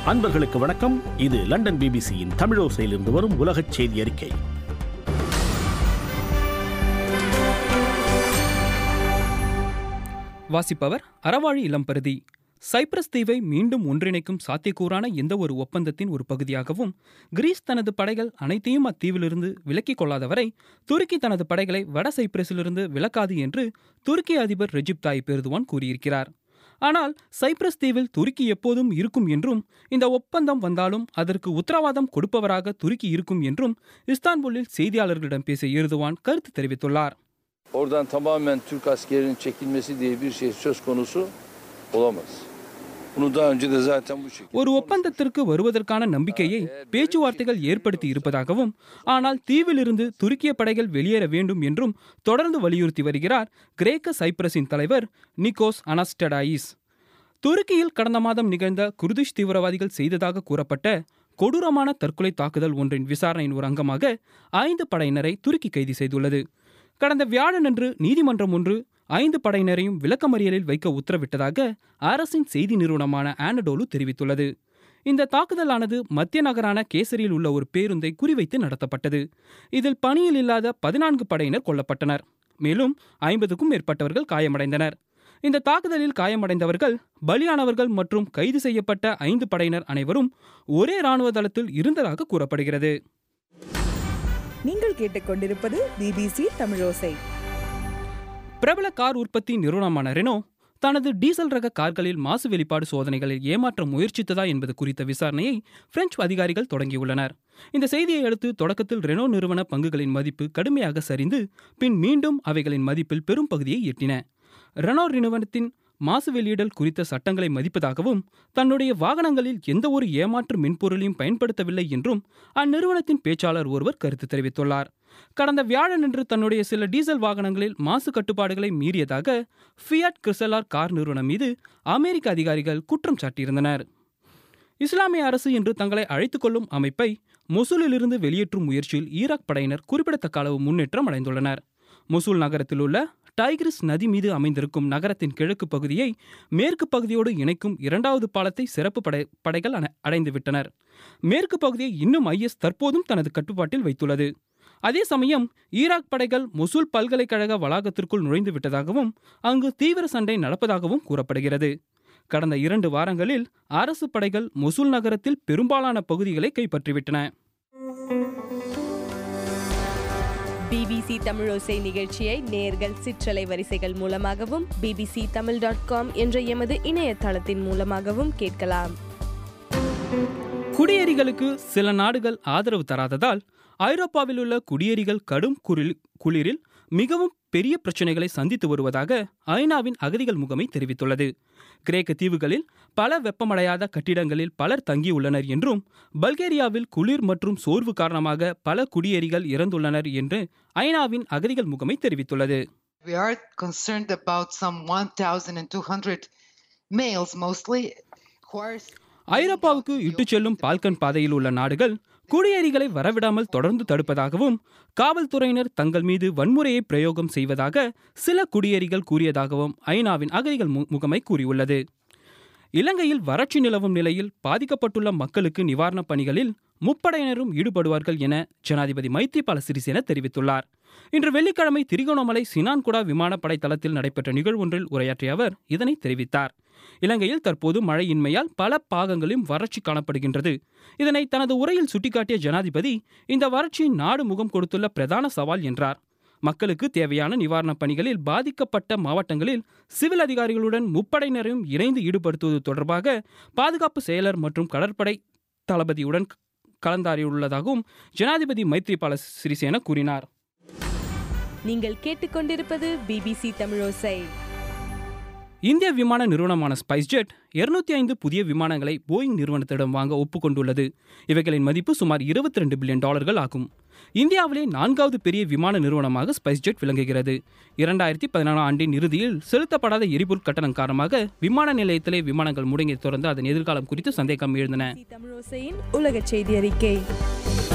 அன்பர்களுக்கு வணக்கம் இது லண்டன் பிபிசியின் தமிழோசையிலிருந்து வரும் உலகச் செய்தி அறிக்கை வாசிப்பவர் அறவாழி இளம்பருதி சைப்ரஸ் தீவை மீண்டும் ஒன்றிணைக்கும் சாத்தியக்கூறான எந்த ஒரு ஒப்பந்தத்தின் ஒரு பகுதியாகவும் கிரீஸ் தனது படைகள் அனைத்தையும் அத்தீவிலிருந்து விலக்கிக் கொள்ளாதவரை துருக்கி தனது படைகளை வட சைப்ரஸிலிருந்து விலக்காது என்று துருக்கி அதிபர் ரெஜிப் தாயிப் எர்துவான் கூறியிருக்கிறார் ஆனால் சைப்ரஸ் தீவில் துருக்கி எப்போதும் இருக்கும் என்றும் இந்த ஒப்பந்தம் vந்தாலும் அதற்கு உத்தரவாதம் கொடுப்பவராக துருக்கி இருக்கும் என்றும் இஸ்தான்புல்லில் செய்தியாளர்களிடம் பேசிய எர்துவான் கருத்து தெரிவித்துள்ளார் Oradan tamamen Türk askerinin çekilmesi diye bir şey söz konusu olamaz. Bunu daha önce de zaten bu şekilde. ஒரு ஒப்பந்தத்திற்கு வருவதற்கான நம்பிக்கையை பேச்சுவார்த்தைகள் ஏற்படுத்தி இருப்பதாகவும் ஆனால் தீவிலிருந்து துருக்கிய படைகள் வெளியேற வேண்டும் என்றும் தொடர்ந்து வலியுறுத்தி வருகிறார் கிரேக்க சைப்ரஸின் தலைவர் நிக்கோஸ் அனஸ்டடாயிஸ் துருக்கியில் கடந்த மாதம் நிகழ்ந்த குர்திஷ் தீவிரவாதிகள் செய்ததாக கூறப்பட்ட கொடூரமான தற்கொலை தாக்குதல் ஒன்றின் விசாரணையின் ஒரு அங்கமாக ஐந்து படையினரை துருக்கி கைது செய்துள்ளது கடந்த வியாழனன்று நீதிமன்றம் ஒன்று ஐந்து படையினரையும் விளக்கமறியலில் வைக்க உத்தரவிட்டதாக அரசின் செய்தி நிறுவனமான ஆனடோலு தெரிவித்துள்ளது இந்த தாக்குதலானது மத்திய நகரான கேசரியில் உள்ள ஒரு பேருந்தை குறிவைத்து நடத்தப்பட்டது இதில் பணியில் இல்லாத பதினான்கு படையினர் கொல்லப்பட்டனர் மேலும் ஐம்பதுக்கும் மேற்பட்டவர்கள் காயமடைந்தனர் இந்த தாக்குதலில் காயமடைந்தவர்கள் பலியானவர்கள் மற்றும் கைது செய்யப்பட்ட ஐந்து படையினர் அனைவரும் ஒரே இராணுவ தளத்தில் இருந்ததாக கூறப்படுகிறது நீங்கள் கேட்டுக்கொண்டிருப்பது பிபிசி தமிழோசை பிரபல கார் உற்பத்தி நிறுவனமான ரெனோ தனது டீசல் ரக கார்களில் மாசு வெளிப்பாடு சோதனைகளில் ஏமாற்ற முயற்சித்ததா என்பது குறித்த விசாரணையை பிரெஞ்சு அதிகாரிகள் தொடங்கியுள்ளனர் இந்த செய்தியை அடுத்து தொடக்கத்தில் ரெனோ நிறுவன பங்குகளின் மதிப்பு கடுமையாக சரிந்து பின் மீண்டும் அவைகளின் மதிப்பில் பெரும் பகுதியை எட்டின ரெனோ நிறுவனத்தின் மாசு வெளியிடல் குறித்த சட்டங்களை மதிப்பதாகவும் தன்னுடைய வாகனங்களில் எந்த ஒரு ஏமாற்று மென்பொருளையும் பயன்படுத்தவில்லை என்றும் அந்நிறுவனத்தின் பேச்சாளர் ஒருவர் கருத்து தெரிவித்துள்ளார் கடந்த வியாழனன்று தன்னுடைய சில டீசல் வாகனங்களில் மாசு கட்டுப்பாடுகளை மீறியதாக ஃபியாட் கிறிசலார் கார் நிறுவனம் மீது அமெரிக்க அதிகாரிகள் குற்றம் சாட்டியிருந்தனர் இஸ்லாமிய அரசு என்று தங்களை அழைத்துக் கொள்ளும் அமைப்பை மொசூலிலிருந்து வெளியேற்றும் முயற்சியில் ஈராக் படையினர் குறிப்பிடத்தக்க அளவு முன்னேற்றம் அடைந்துள்ளனர் மொசூல் நகரத்தில் உள்ள டைகிரிஸ் நதி மீது அமைந்திருக்கும் நகரத்தின் கிழக்கு பகுதியை மேற்கு பகுதியோடு இணைக்கும் இரண்டாவது பாலத்தை சிறப்பு படை படைகள் அண- அடைந்துவிட்டனர் மேற்கு பகுதியை இன்னும் ஐஎஸ் தற்போதும் தனது கட்டுப்பாட்டில் வைத்துள்ளது அதே சமயம் ஈராக் படைகள் மொசூல் பல்கலைக்கழக வளாகத்திற்குள் நுழைந்து விட்டதாகவும் அங்கு தீவிர சண்டை நடப்பதாகவும் கூறப்படுகிறது கடந்த இரண்டு வாரங்களில் அரசு படைகள் மொசூல் நகரத்தில் பெரும்பாலான பகுதிகளை கைப்பற்றிவிட்டன பிபிசி தமிழோசை நிகழ்ச்சியை நேர்கள் சிற்றலை வரிசைகள் மூலமாகவும் பிபிசி தமிழ் டாட் காம் என்ற எமது இணையதளத்தின் மூலமாகவும் கேட்கலாம் குடியேறிகளுக்கு சில நாடுகள் ஆதரவு தராததால் ஐரோப்பாவில் உள்ள குடியேறிகள் கடும் குளிர் குளிரில் மிகவும் பெரிய பிரச்சனைகளை சந்தித்து வருவதாக ஐநாவின் அகதிகள் முகமை தெரிவித்துள்ளது கிரேக்க தீவுகளில் பல வெப்பமடையாத கட்டிடங்களில் பலர் தங்கியுள்ளனர் என்றும் பல்கேரியாவில் குளிர் மற்றும் சோர்வு காரணமாக பல குடியேறிகள் இறந்துள்ளனர் என்று ஐநாவின் அகதிகள் முகமை தெரிவித்துள்ளது We are concerned about some 1,200 males mostly who are ஐரோப்பாவுக்கு இட்டுச் செல்லும் பால்கன் பாதையில் உள்ள நாடுகள் குடியேறிகளை வரவிடாமல் தொடர்ந்து தடுப்பதாகவும் காவல்துறையினர் தங்கள் மீது வன்முறையை பிரயோகம் செய்வதாக சில குடியேறிகள் கூறியதாகவும் ஐநாவின் அகதிகள் மு- முகமை கூறியுள்ளது இலங்கையில் வறட்சி நிலவும் நிலையில் பாதிக்கப்பட்டுள்ள மக்களுக்கு நிவாரணப் பணிகளில் முப்படையினரும் ஈடுபடுவார்கள் என ஜனாதிபதி மைத்ரிபால சிறிசேன தெரிவித்துள்ளார் இன்று வெள்ளிக்கிழமை திரிகோணமலை சினான்குடா விமானப்படை தளத்தில் நடைபெற்ற நிகழ்வொன்றில் உரையாற்றிய அவர் இதனை தெரிவித்தார் இலங்கையில் தற்போது மழையின்மையால் பல பாகங்களிலும் வறட்சி காணப்படுகின்றது இதனை தனது உரையில் சுட்டிக்காட்டிய ஜனாதிபதி இந்த வறட்சி நாடு முகம் கொடுத்துள்ள பிரதான சவால் என்றார் மக்களுக்கு தேவையான நிவாரணப் பணிகளில் பாதிக்கப்பட்ட மாவட்டங்களில் சிவில் அதிகாரிகளுடன் முப்படையினரையும் இணைந்து ஈடுபடுத்துவது தொடர்பாக பாதுகாப்பு செயலர் மற்றும் கடற்படை தளபதியுடன் கலந்தாரியுள்ளதாகவும் ஜனாதிபதி மைத்ரிபால சிறிசேன கூறினார் நீங்கள் கேட்டுக்கொண்டிருப்பது பிபிசி தமிழோசை இந்திய விமான நிறுவனமான ஸ்பைஸ்ஜெட் 205 ஐந்து புதிய விமானங்களை போயிங் நிறுவனத்திடம் வாங்க ஒப்புக்கொண்டுள்ளது இவைகளின் மதிப்பு சுமார் 22 பில்லியன் டாலர்கள் ஆகும் இந்தியாவிலே நான்காவது பெரிய விமான நிறுவனமாக ஸ்பைஸ்ஜெட் விளங்குகிறது இரண்டாயிரத்தி பதினாலாம் ஆண்டின் இறுதியில் செலுத்தப்படாத எரிபொருள் கட்டணம் காரணமாக விமான நிலையத்திலே விமானங்கள் முடங்கியதைத் தொடர்ந்து அதன் எதிர்காலம் குறித்து சந்தேகம் எழுந்தன தமிழோசையின் உலக செய்தி அறிக்கை